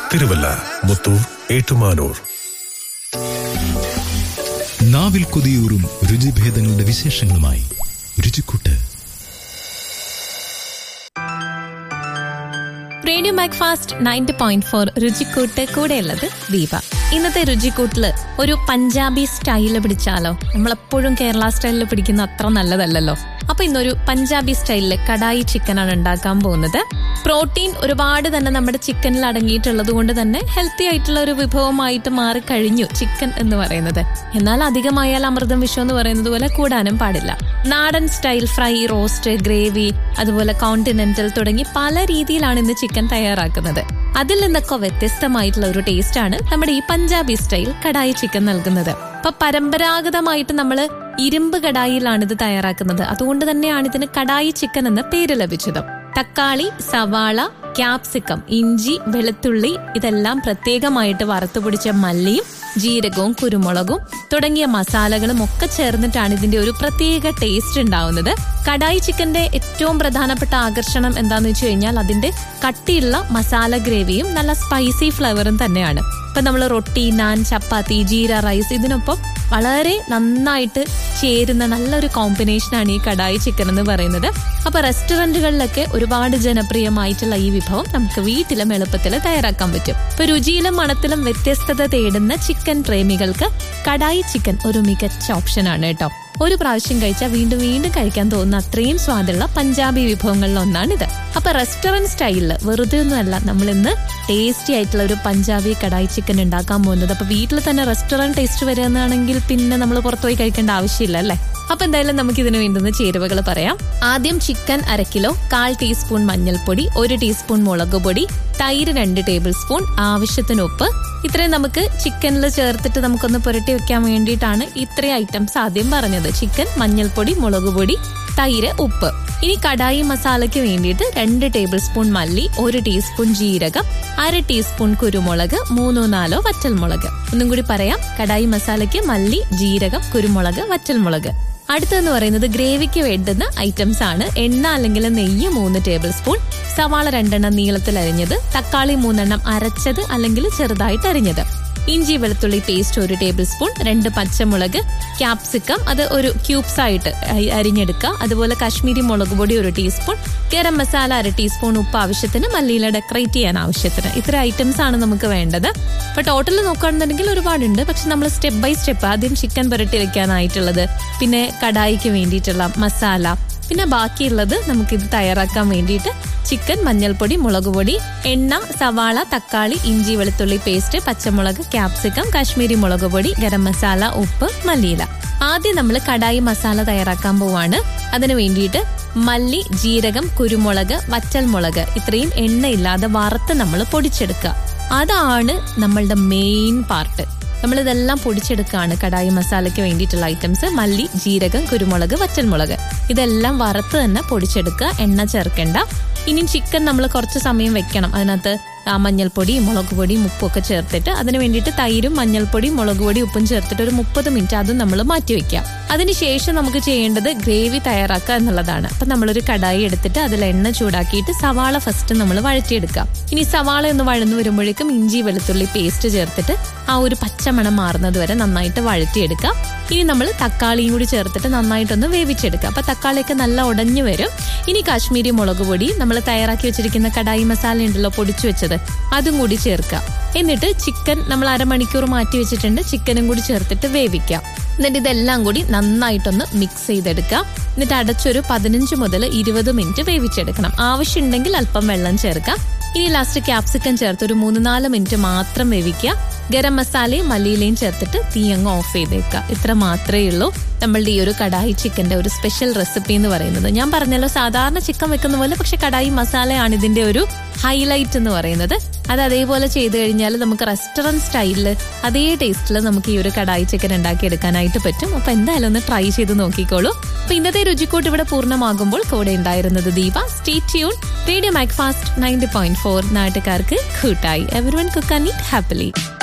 തിരുവല്ല മുത്തൂർ ഏറ്റുമാനൂർ നാവിൽ കൊതിയൂറും രുചിഭേദങ്ങളുടെ വിശേഷങ്ങളുമായി രുചിക്കൂട്ട് radio Macfast ninety point four രുചിക്കൂട്ട് കൂടെയുള്ളത് ദീപ ഇന്നത്തെ രുചിക്കൂട്ടില് ഒരു പഞ്ചാബി സ്റ്റൈല് പിടിച്ചാലോ നമ്മളെപ്പോഴും കേരള സ്റ്റൈലിൽ പിടിക്കുന്ന അത്ര നല്ലതല്ലല്ലോ അപ്പൊ ഇന്നൊരു പഞ്ചാബി സ്റ്റൈലില് കടായി ചിക്കനാണ് ഉണ്ടാക്കാൻ പോകുന്നത് പ്രോട്ടീൻ ഒരുപാട് തന്നെ നമ്മുടെ ചിക്കനിൽ അടങ്ങിയിട്ടുള്ളത് കൊണ്ട് തന്നെ ഹെൽത്തി ആയിട്ടുള്ള ഒരു വിഭവമായിട്ട് മാറി കഴിഞ്ഞു ചിക്കൻ എന്ന് പറയുന്നത് എന്നാൽ അധികമായാൽ അമൃതം വിഷം എന്ന് പറയുന്നത് പോലെ കൂടാനും പാടില്ല നാടൻ സ്റ്റൈൽ ഫ്രൈ റോസ്റ്റ് ഗ്രേവി അതുപോലെ കോണ്ടിനെന്റൽ തുടങ്ങി പല രീതിയിലാണ് ഇന്ന് ചിക്കൻ തയ്യാറാക്കുന്നത് അതിൽ നിന്നൊക്കെ വ്യത്യസ്തമായിട്ടുള്ള ഒരു ടേസ്റ്റ് ആണ് നമ്മുടെ ഈ പഞ്ചാബി സ്റ്റൈൽ കടായി ചിക്കൻ നൽകുന്നത് അപ്പൊ പരമ്പരാഗതമായിട്ട് നമ്മൾ ഇരുമ്പ് കടായിലാണ് ഇത് തയ്യാറാക്കുന്നത് അതുകൊണ്ട് തന്നെയാണ് ഇതിന് കടായി ചിക്കൻ എന്ന പേര് ലഭിച്ചത് തക്കാളി സവാള ക്യാപ്സിക്കം ഇഞ്ചി വെളുത്തുള്ളി ഇതെല്ലാം പ്രത്യേകമായിട്ട് വറുത്തുപൊടിച്ച മല്ലിയും ജീരകവും കുരുമുളകും തുടങ്ങിയ മസാലകളും ഒക്കെ ചേർന്നിട്ടാണ് ഇതിന്റെ ഒരു പ്രത്യേക ടേസ്റ്റ് ഉണ്ടാവുന്നത് കടായി ചിക്കന്റെ ഏറ്റവും പ്രധാനപ്പെട്ട ആകർഷണം എന്താന്ന് വെച്ച് കഴിഞ്ഞാൽ അതിന്റെ കട്ടിയുള്ള മസാല ഗ്രേവിയും നല്ല സ്പൈസി ഫ്ലേവറും തന്നെയാണ് ഇപ്പൊ നമ്മൾ റൊട്ടി നാൻ ചപ്പാത്തി ജീര റൈസ് ഇതിനൊപ്പം വളരെ നന്നായിട്ട് ചേരുന്ന നല്ലൊരു കോമ്പിനേഷനാണ് ഈ കടായി ചിക്കൻ എന്ന് പറയുന്നത് അപ്പൊ റെസ്റ്റോറന്റുകളിലൊക്കെ ഒരുപാട് ജനപ്രിയമായിട്ടുള്ള ഈ വിഭവം നമുക്ക് വീട്ടിലും എളുപ്പത്തിൽ തയ്യാറാക്കാൻ പറ്റും ഇപ്പൊ രുചിയിലും മണത്തിലും വ്യത്യസ്തത തേടുന്ന ചിക്കൻ പ്രേമികൾക്ക് കടായി ചിക്കൻ ഒരു മികച്ച ഓപ്ഷനാണ് കേട്ടോ ഒരു പ്രാവശ്യം കഴിച്ചാൽ വീണ്ടും വീണ്ടും കഴിക്കാൻ തോന്നുന്ന അത്രയും സ്വാദുള്ള പഞ്ചാബി വിഭവങ്ങളിൽ ഒന്നാണിത് അപ്പൊ റെസ്റ്റോറന്റ് സ്റ്റൈലില് വെറുതെ ഒന്നുമല്ല നമ്മൾ ഇന്ന് ടേസ്റ്റി ആയിട്ടുള്ള ഒരു പഞ്ചാബി കടായി ചിക്കൻ ഉണ്ടാക്കാൻ പോകുന്നത് അപ്പൊ വീട്ടിൽ തന്നെ റെസ്റ്റോറന്റ് ടേസ്റ്റ് വരികയാണെങ്കിൽ പിന്നെ നമ്മൾ പുറത്തുപോയി കഴിക്കേണ്ട ആവശ്യമില്ല അല്ലേ അപ്പൊ എന്തായാലും നമുക്ക് ഇതിന് വേണ്ടുന്ന ചേരുവകൾ പറയാം ആദ്യം ചിക്കൻ അര കിലോ കാൽ ടീസ്പൂൺ മഞ്ഞൾപ്പൊടി ഒരു ടീസ്പൂൺ മുളക് പൊടി തൈര് രണ്ട് ടേബിൾ സ്പൂൺ ആവശ്യത്തിന് ഉപ്പ് ഇത്രയും നമുക്ക് ചിക്കനിൽ ചേർത്തിട്ട് നമുക്കൊന്ന് പുരട്ടി വെക്കാൻ വേണ്ടിയിട്ടാണ് ഇത്രയും ഐറ്റംസ് ആദ്യം പറഞ്ഞത് ചിക്കൻ മഞ്ഞൾപ്പൊടി മുളക് പൊടി തൈര് ഉപ്പ് ഇനി കടായി മസാലയ്ക്ക് വേണ്ടിയിട്ട് രണ്ട് ടേബിൾ സ്പൂൺ മല്ലി ഒരു ടീസ്പൂൺ ജീരകം അര ടീസ്പൂൺ കുരുമുളക് മൂന്നോ നാലോ വറ്റൽമുളക് ഒന്നും കൂടി പറയാം കടായി മസാലയ്ക്ക് മല്ലി ജീരകം കുരുമുളക് വറ്റൽമുളക് അടുത്തെന്ന് പറയുന്നത് ഗ്രേവിക്ക് വേണ്ടുന്ന ഐറ്റംസ് ആണ് എണ്ണ അല്ലെങ്കിൽ നെയ്യ് മൂന്ന് ടേബിൾ സ്പൂൺ സവാള രണ്ടെണ്ണം നീളത്തിൽ അരിഞ്ഞത് തക്കാളി മൂന്നെണ്ണം അരച്ചത് അല്ലെങ്കിൽ ചെറുതായിട്ട് അരിഞ്ഞത് ഇഞ്ചി വെളുത്തുള്ളി പേസ്റ്റ് ഒരു ടേബിൾ സ്പൂൺ രണ്ട് പച്ചമുളക് ക്യാപ്സിക്കം അത് ഒരു ക്യൂബ്സ് ആയിട്ട് അരി- അരിഞ്ഞെടുക്കുക അതുപോലെ കാശ്മീരി മുളക് പൊടി ഒരു ടീസ്പൂൺ ഗരം മസാല അര ടീസ്പൂൺ ഉപ്പ് ആവശ്യത്തിന് മല്ലിയില ഡെക്കറേറ്റ് ചെയ്യാൻ ആവശ്യത്തിന് ഇത്ര ഐറ്റംസ് ആണ് നമുക്ക് വേണ്ടത് അപ്പൊ ടോട്ടൽ നോക്കുകയാണെന്നുണ്ടെങ്കിൽ ഒരുപാടുണ്ട് പക്ഷെ നമ്മൾ സ്റ്റെപ്പ് ബൈ സ്റ്റെപ്പ് ആദ്യം ചിക്കൻ പുരട്ടി വെക്കാനായിട്ടുള്ളത് പിന്നെ കടായിക്ക് വേണ്ടിയിട്ടുള്ള മസാല പിന്നെ ബാക്കിയുള്ളത് നമുക്കിത് തയ്യാറാക്കാൻ വേണ്ടിയിട്ട് ചിക്കൻ മഞ്ഞൾപ്പൊടി മുളക് പൊടി എണ്ണ സവാള തക്കാളി ഇഞ്ചി വെളുത്തുള്ളി പേസ്റ്റ് പച്ചമുളക് ക്യാപ്സിക്കം കാശ്മീരി മുളക് പൊടി ഗരം മസാല ഉപ്പ് മല്ലിയില ആദ്യം നമ്മൾ കടായി മസാല തയ്യാറാക്കാൻ പോവാണ് അതിനു വേണ്ടിയിട്ട് മല്ലി ജീരകം കുരുമുളക് വറ്റൽമുളക് ഇത്രയും എണ്ണയില്ലാതെ വറുത്ത് നമ്മൾ പൊടിച്ചെടുക്കുക അതാണ് നമ്മളുടെ മെയിൻ പാർട്ട് നമ്മൾ ഇതെല്ലാം പൊടിച്ചെടുക്കുകയാണ് കടായി മസാലയ്ക്ക് വേണ്ടിയിട്ടുള്ള ഐറ്റംസ് മല്ലി ജീരകം കുരുമുളക് വറ്റൽമുളക് ഇതെല്ലാം വറുത്ത് തന്നെ പൊടിച്ചെടുക്കുക എണ്ണ ചേർക്കേണ്ട ഇനിയും ചിക്കൻ നമ്മൾ കുറച്ച് സമയം വെക്കണം അതിനകത്ത് ആ മഞ്ഞൾപ്പൊടി മുളക് പൊടിയും ഉപ്പും ഒക്കെ ചേർത്തിട്ട് അതിന് വേണ്ടിയിട്ട് തൈരും മഞ്ഞൾപ്പൊടി മുളക് പൊടി ഉപ്പും ചേർത്തിട്ട് ഒരു മുപ്പത് മിനിറ്റ് അതും നമ്മൾ മാറ്റി വെക്കാം അതിനുശേഷം നമുക്ക് ചെയ്യേണ്ടത് ഗ്രേവി തയ്യാറാക്കുക എന്നുള്ളതാണ് അപ്പൊ നമ്മളൊരു കടായി എടുത്തിട്ട് അതിൽ എണ്ണ ചൂടാക്കിയിട്ട് സവാള ഫസ്റ്റ് നമ്മൾ വഴറ്റിയെടുക്കാം ഇനി സവാള ഒന്ന് വഴന്നു വരുമ്പോഴേക്കും ഇഞ്ചി വെളുത്തുള്ളി പേസ്റ്റ് ചേർത്തിട്ട് ആ ഒരു പച്ചമണം മാറുന്നത് വരെ നന്നായിട്ട് വഴറ്റിയെടുക്കാം ഇനി നമ്മൾ തക്കാളിയും കൂടി ചേർത്തിട്ട് നന്നായിട്ടൊന്ന് വേവിച്ചെടുക്കുക അപ്പൊ തക്കാളിയൊക്കെ നല്ല ഉടഞ്ഞു വരും ഇനി കാശ്മീരി മുളക് പൊടി നമ്മൾ തയ്യാറാക്കി വെച്ചിരിക്കുന്ന കടായി മസാല ഉണ്ടല്ലോ പൊടിച്ചു വെച്ചത് അതും കൂടി ചേർക്കുക എന്നിട്ട് ചിക്കൻ നമ്മൾ അരമണിക്കൂർ മാറ്റി വെച്ചിട്ടുണ്ട് ചിക്കനും കൂടി ചേർത്തിട്ട് വേവിക്കാം എന്നിട്ട് ഇതെല്ലാം കൂടി നന്നായിട്ടൊന്ന് മിക്സ് ചെയ്തെടുക്കാം എന്നിട്ട് അടച്ചൊരു പതിനഞ്ച് മുതൽ ഇരുപത് മിനിറ്റ് വേവിച്ചെടുക്കണം ആവശ്യമുണ്ടെങ്കിൽ അല്പം വെള്ളം ചേർക്കാം ഇനി ലാസ്റ്റ് ക്യാപ്സിക്കം ചേർത്ത് ഒരു മൂന്ന് നാല് മിനിറ്റ് മാത്രം വേവിക്കുക ഗരം മസാലയും മല്ലിയിലയും ചേർത്തിട്ട് തീ അങ്ങ് ഓഫ് ചെയ്തേക്കുക ഇത്ര മാത്രമേ ഉള്ളൂ നമ്മളുടെ ഈ ഒരു കടായി ചിക്കന്റെ ഒരു സ്പെഷ്യൽ റെസിപ്പി എന്ന് പറയുന്നത് ഞാൻ പറഞ്ഞല്ലോ സാധാരണ ചിക്കൻ വെക്കുന്ന പോലെ പക്ഷെ കടായി മസാലയാണ് ഇതിന്റെ ഒരു ഹൈലൈറ്റ് എന്ന് പറയുന്നത് അത് അതേപോലെ ചെയ്തു കഴിഞ്ഞാൽ നമുക്ക് റെസ്റ്റോറന്റ് സ്റ്റൈലിൽ അതേ ടേസ്റ്റിൽ നമുക്ക് ഈ ഒരു കടായി ചിക്കൻ ഉണ്ടാക്കി എടുക്കാനായിട്ട് പറ്റും അപ്പൊ എന്തായാലും ഒന്ന് ട്രൈ ചെയ്ത് നോക്കിക്കോളൂ അപ്പൊ ഇന്നത്തെ രുചിക്കൂട്ട് ഇവിടെ പൂർണ്ണമാകുമ്പോൾ കൂടെ ഉണ്ടായിരുന്നത് Deepa stay tune radio Macfast ninety point four നാട്ടുകാർക്ക് കൂട്ടായി every one cook and eat happily